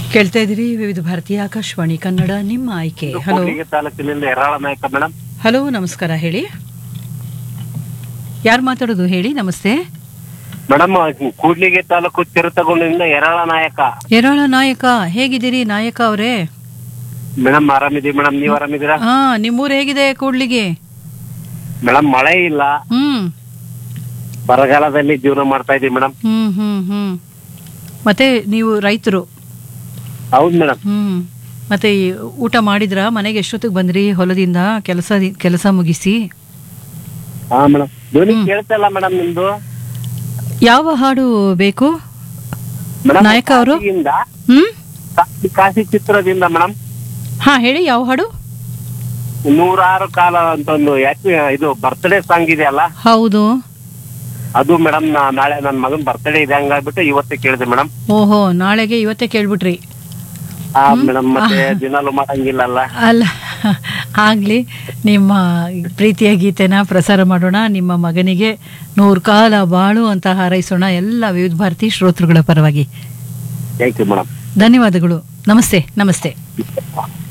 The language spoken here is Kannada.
ಕೇಳ್ತಾ ಇದ್ದೀರಿ ವಿವಿಧ ಭಾರತೀಯ ಆಕಾಶವಾಣಿ ಕನ್ನಡ ನಿಮ್ಮ ಆಯ್ಕೆ ಇದು ಹಲೋ ಕೂಡ್ಲಿಗಿ ತಾಲೂಕಿನಿಂದ ಎರಾಳ ನಾಯಕ ಮೇಡಮ್ ಹಲೋ ನಮಸ್ಕಾರ ಹೇಳಿ ಯಾರು ಮಾತಾಡೋದು ಹೇಳಿ ನಮಸ್ತೆ ಮೇಡಮ್ ಕೂಡ್ಲಿಗಿ ತಾಲೂಕು ಚಿರತಗೊಂಡಿಂದ ಎರಾಳ ನಾಯಕ ಎರಾಳ ನಾಯಕ ಹೇಗಿದ್ದೀರಿ ನಾಯಕ ಅವರೇ ಮೇಡಮ್ ಆರಾಮಿದೀವಿ ಮೇಡಮ್ ನೀವ್ ಆರಾಮಿದ್ದೀರಾ ಹಾ ನಿಮ್ಮೂರು ಹೇಗಿದೆ ಕೂಡ್ಲಿಗೆ ಮೇಡಮ್ ಮಳೆ ಇಲ್ಲ ಹ್ಮ್ ಬರಗಾಲದಲ್ಲಿ ಜೀವನ ಮಾಡ್ತಾ ಇದೀವಿ ಮೇಡಮ್ ಹ್ಮ್ ಹ್ಮ್ ಹ್ಮ್ ಮತ್ತೆ ನೀವು ರೈತರು ಹೌದ್ ಮೇಡಮ್ ಹ್ಮ್ ಮತ್ತೆ ಈ ಊಟ ಮಾಡಿದ್ರಾ ಮನೆಗೆ ಎಷ್ಟೊತ್ತಿಗೆ ಬಂದ್ರಿ ಹೊಲದಿಂದ ಕೆಲಸ ಕೆಲಸ ಮುಗಿಸಿ ಹಾ ಮೇಡಮ್ ಧ್ವನಿ ಕೇಳ್ತಾ ಇಲ್ಲ ಮೇಡಮ್ ನಿಮ್ದು ಯಾವ ಹಾಡು ಬೇಕು ಮೇಡಮ್ ನಾಯಕ ಅವ್ರು? ಕಾಶಿಯಿಂದ ಹ್ಮ್ ಕಾಶಿ- ಕಾಶಿ ಚಿತ್ರದಿಂದ ಮೇಡಮ್ ಹಾ ಹೇಳಿ ಯಾವ ಹಾಡು ನೂರಾರು ಕಾಲ ಅಂತ ಒಂದು ಯಾಕೆ ಇದು ಬರ್ತ್ಡೇ ಸಾಂಗ್ ಇದೆ ಅಲ್ಲ ಹೌದು ಅದು ಮೇಡಮ್ ನಾಳೆ ನನ್ನ ಮಗನ್ ಬರ್ತ್ಡೇ ಇದೆ ಹಂಗಾಗ್ಬಿಟ್ಟು ಇವತ್ತೇ ಕೇಳಿದೆ ಮೇಡಮ್ ಓಹೋ ನಾಳೆಗೆ ಇವತ್ತೇ ಕೇಳ್ಬಿಟ್ರಿ ಆ ಮೇಡಮ್ ಮತ್ತೆ ದಿನಾಲು ಮಾಡಂಗಿಲ್ಲ ಅಲ್ಲ ಅಲ್ಲ ಆಗ್ಲಿ ನಿಮ್ಮ ಪ್ರೀತಿಯ ಗೀತೆನ ಪ್ರಸಾರ ಮಾಡೋಣ ನಿಮ್ಮ ಮಗನಿಗೆ ನೂರು ಕಾಲ ಬಾಳು ಅಂತ ಹಾರೈಸೋಣ ಎಲ್ಲ ವಿವಿಧ ಭಾರತಿ ಶ್ರೋತೃಗಳ ಪರವಾಗಿ ಥ್ಯಾಂಕ್ ಯು ಮೇಡಮ್ ಧನ್ಯವಾದಗಳು ನಮಸ್ತೆ ನಮಸ್ತೆ